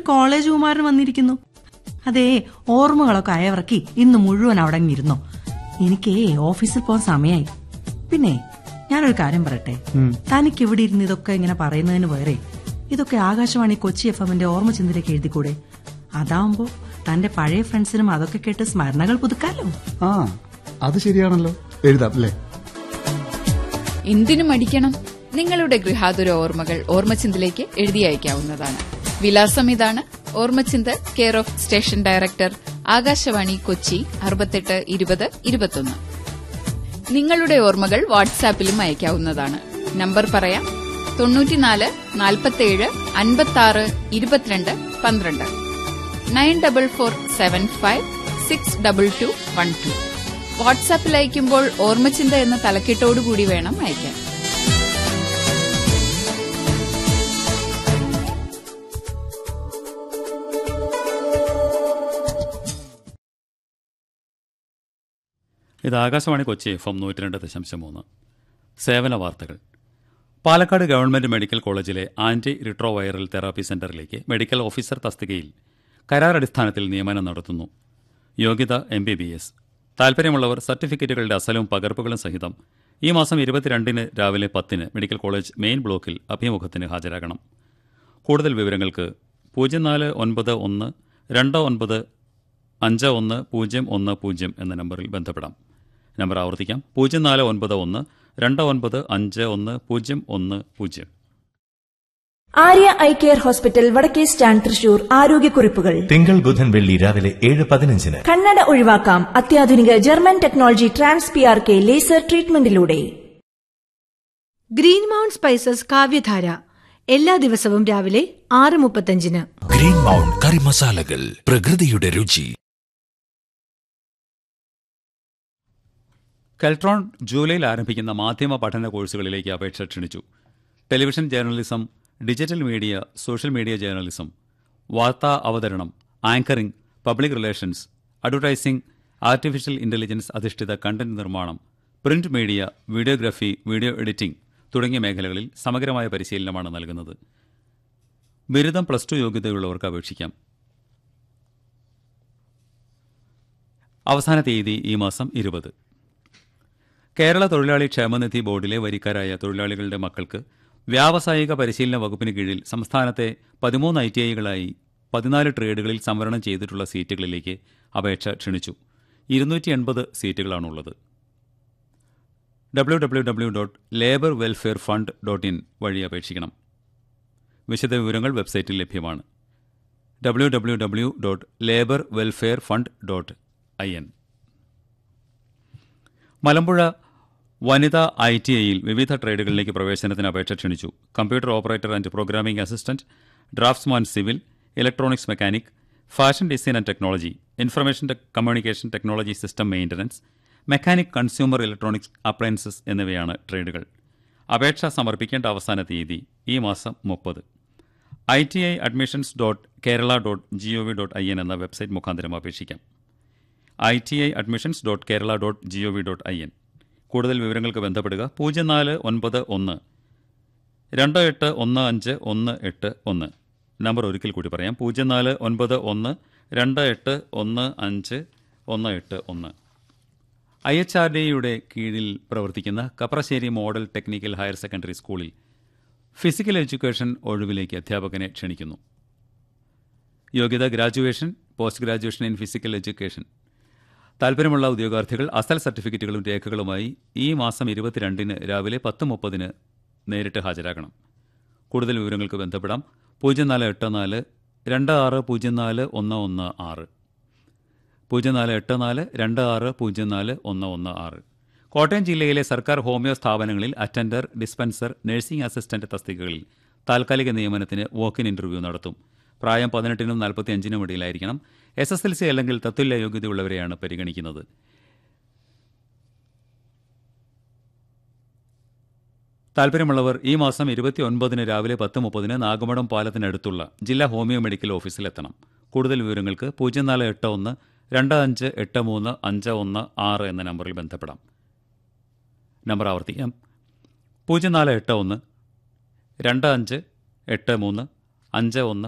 college Kumaran വന്നിരിക്കുന്നു അതേ ഓർമ്മകളൊക്കെ അയവിറക്കി ഇന്ന് മുഴുവൻ അവിടെ ഇരുന്നോ എനിക്കേ ഓഫീസിൽ പോകാൻ സമയായി പിന്നെ ഞാനൊരു കാര്യം പറയട്ടെ തനിക്ക് ഇവിടെ ഇരുന്ന് ഇതൊക്കെ ഇങ്ങനെ പറയുന്നതിന് പകരെ ഇതൊക്കെ ആകാശവാണി കൊച്ചി എഫ് എമ്മിന്റെ ഓർമ്മ ചിന്തയിലേക്ക് എഴുതിക്കൂടെ അതാവുമ്പോ തന്റെ പഴയ ഫ്രണ്ട്സിനും അതൊക്കെ കേട്ട് സ്മരണകൾ പുതുക്കാലോ ആ അത് ശരിയാണല്ലോ എഴുതാം അല്ലേ എന്തിനു മടിക്കണം നിങ്ങളുടെ ഗൃഹാതുര ഓർമ്മകൾ ഓർമ്മച്ചിന്തിലേക്ക് എഴുതി അയക്കാവുന്നതാണ് വിലാസം ഇതാണ് ഓർമ്മച്ചിന്ത് care of station director Akashvani Kochi അറുപത്തെട്ട് ഇരുപത് ഇരുപത്തൊന്ന് നിങ്ങളുടെ ഓർമ്മകൾ വാട്സാപ്പിലും അയക്കാവുന്നതാണ് നമ്പർ പറയാം തൊണ്ണൂറ്റിനാല് നാൽപ്പത്തേഴ് അൻപത്താറ് ഇരുപത്തിരണ്ട് പന്ത്രണ്ട് nine double four seven five six double two one two വാട്സാപ്പിൽ അയക്കുമ്പോൾ ഓർമ്മച്ചിന്ത എന്ന തലക്കെട്ടോടുകൂടി വേണം അയക്കാൻ ഇത് ആകാശവാണി കൊച്ചി എഫ് എം നൂറ്റി രണ്ട് ദശാംശം മൂന്ന് സേവന വാർത്തകൾ പാലക്കാട് ഗവൺമെന്റ് മെഡിക്കൽ കോളേജിലെ ആന്റി റിട്രോവൈറൽ തെറാപ്പി സെന്ററിലേക്ക് മെഡിക്കൽ ഓഫീസർ തസ്തികയിൽ കരാർ അടിസ്ഥാനത്തിൽ നിയമനം നടത്തുന്നു യോഗ്യത എം ബി ബി എസ് താൽപ്പര്യമുള്ളവർ സർട്ടിഫിക്കറ്റുകളുടെ അസലും പകർപ്പുകളും സഹിതം ഈ മാസം ഇരുപത്തിരണ്ടിന് രാവിലെ പത്തിന് മെഡിക്കൽ കോളേജ് മെയിൻ ബ്ലോക്കിൽ അഭിമുഖത്തിന് ഹാജരാകണം കൂടുതൽ വിവരങ്ങൾക്ക് പൂജ്യം നാല് ഒൻപത് ഒന്ന് രണ്ട് ഒൻപത് അഞ്ച് ഒന്ന് പൂജ്യം ഒന്ന് പൂജ്യം എന്ന നമ്പറിൽ ബന്ധപ്പെടാം നമ്പർ ആവർത്തിക്കാം പൂജ്യം നാല് ഒൻപത് ഒന്ന് രണ്ട് ഒൻപത് അഞ്ച് ഒന്ന് പൂജ്യം ഒന്ന് പൂജ്യം ആര്യ ഐ കെയർ ഹോസ്പിറ്റൽ വടക്കേ സ്റ്റാൻഡ് തൃശൂർ ആരോഗ്യക്കുറിപ്പുകൾ തിങ്കൾ ബുധൻ വെള്ളി രാവിലെ ഏഴ് പതിനഞ്ചിന് കണ്ണട ഒഴിവാക്കാം അത്യാധുനിക German technology trans P R K laser ട്രീറ്റ്മെന്റിലൂടെ ഗ്രീൻ മൗണ്ട് സ്പൈസസ് കാവ്യധാര എല്ലാ ദിവസവും രാവിലെ ആറ് മുപ്പത്തഞ്ചിന് ഗ്രീൻ മൗണ്ട് കറി മസാലകൾ പ്രകൃതിയുടെ രുചി കെൽട്രോൺ ജൂലൈയിൽ ആരംഭിക്കുന്ന മാധ്യമ പഠന കോഴ്സുകളിലേക്ക് അപേക്ഷ ക്ഷണിച്ചു television journalism digital media social media journalism വാർത്താ അവതരണം anchoring public relations advertising artificial intelligence അധിഷ്ഠിത കണ്ടന്റ് നിർമ്മാണം print media videography video editing തുടങ്ങിയ മേഖലകളിൽ സമഗ്രമായ പരിശീലനമാണ് നൽകുന്നത് ബിരുദം പ്ലസ് ടു യോഗ്യതയുള്ളവർക്ക് അപേക്ഷിക്കാം അവസാന തീയതി ഈ മാസം ഇരുപത് കേരള തൊഴിലാളി ക്ഷേമനിധി ബോർഡിലെ വരിക്കാരായ തൊഴിലാളികളുടെ മക്കൾക്ക് വ്യാവസായിക പരിശീലന വകുപ്പിന് കീഴിൽ സംസ്ഥാനത്തെ പതിമൂന്ന് ഐ ടി ഐകളായി പതിനാല് ട്രേഡുകളിൽ സംവരണം ചെയ്തിട്ടുള്ള സീറ്റുകളിലേക്ക് അപേക്ഷ ക്ഷണിച്ചു ഇരുന്നൂറ്റി എൺപത് സീറ്റുകളാണുള്ളത് W W W dot labour welfare fund dot in വഴി അപേക്ഷിക്കണം വിശദവിവരങ്ങൾ വെബ്സൈറ്റിൽ ലഭ്യമാണ് W W W dot labour welfare fund dot I N Malampuzha വനിതാ ഐ ടി ഐയിൽ വിവിധ ട്രേഡുകളിലേക്ക് പ്രവേശനത്തിന് അപേക്ഷ ക്ഷണിച്ചു computer operator and programming assistant draftsman civil electronics mechanic fashion design and technology information tech communication technology system maintenance mechanic consumer electronics appliances എന്നിവയാണ് ട്രേഡുകൾ അപേക്ഷ സമർപ്പിക്കേണ്ട അവസാന തീയതി ഈ മാസം മുപ്പത് I T I admissions dot Kerala dot G O V dot I N എന്ന വെബ്സൈറ്റ് മുഖാന്തരം അപേക്ഷിക്കാം I T I admissions dot Kerala dot G O V dot I N കൂടുതൽ വിവരങ്ങൾക്ക് ബന്ധപ്പെടുക പൂജ്യം നാല് ഒൻപത് ഒന്ന് രണ്ട് എട്ട് ഒന്ന് അഞ്ച് ഒന്ന് എട്ട് ഒന്ന് നമ്പർ ഒരിക്കൽ കൂടി പറയാം പൂജ്യം നാല് ഒൻപത് ഒന്ന് രണ്ട് എട്ട് ഒന്ന് അഞ്ച് ഒന്ന് എട്ട് ഒന്ന് ഐ എച്ച് ആർ ഡിയുടെ കീഴിൽ പ്രവർത്തിക്കുന്ന Kaprassery model technical higher secondary സ്കൂളിൽ ഫിസിക്കൽ എഡ്യൂക്കേഷൻ ഒഴിവിലേക്ക് അധ്യാപകനെ ക്ഷണിക്കുന്നു യോഗ്യത graduation post graduation in physical education താൽപ്പര്യമുള്ള ഉദ്യോഗാർത്ഥികൾ അസൽ സർട്ടിഫിക്കറ്റുകളും രേഖകളുമായി ഈ മാസം ഇരുപത്തിരണ്ടിന് രാവിലെ പത്ത് മുപ്പതിന് നേരിട്ട് ഹാജരാകണം കൂടുതൽ വിവരങ്ങൾക്ക് ബന്ധപ്പെടാം പൂജ്യം നാല് എട്ട് നാല് രണ്ട് ആറ് പൂജ്യം നാല് ഒന്ന് ഒന്ന് ആറ് പൂജ്യം നാല് എട്ട് നാല് രണ്ട് ആറ് പൂജ്യം നാല് ഒന്ന് ഒന്ന് ആറ് കോട്ടയം ജില്ലയിലെ സർക്കാർ ഹോമിയോ സ്ഥാപനങ്ങളിൽ അറ്റൻഡർ ഡിസ്പെൻസർ നഴ്സിംഗ് അസിസ്റ്റന്റ് തസ്തികകളിൽ താൽക്കാലിക നിയമനത്തിന് വോക്കിൻ ഇന്റർവ്യൂ നടത്തും പ്രായം പതിനെട്ടിനും നാൽപ്പത്തി അഞ്ചിനും ഇടയിലായിരിക്കണം എസ് എസ് എൽ സി അല്ലെങ്കിൽ തത്തുല്യ യോഗ്യതയുള്ളവരെയാണ് പരിഗണിക്കുന്നത് താൽപ്പര്യമുള്ളവർ ഈ മാസം ഇരുപത്തി ഒൻപതിന് രാവിലെ പത്ത് മുപ്പതിന് നാഗമഠം പാലത്തിനടുത്തുള്ള ജില്ലാ ഹോമിയോ മെഡിക്കൽ ഓഫീസിലെത്തണം കൂടുതൽ വിവരങ്ങൾക്ക് പൂജ്യം നാല് എട്ട് ഒന്ന് രണ്ട് അഞ്ച് എട്ട് മൂന്ന് അഞ്ച് ഒന്ന് ആറ് എന്ന നമ്പറിൽ ബന്ധപ്പെടാം നമ്പർ ആവർത്തിക്കാം പൂജ്യം നാല് എട്ട് ഒന്ന് രണ്ട് അഞ്ച് എട്ട് മൂന്ന് അഞ്ച് ഒന്ന്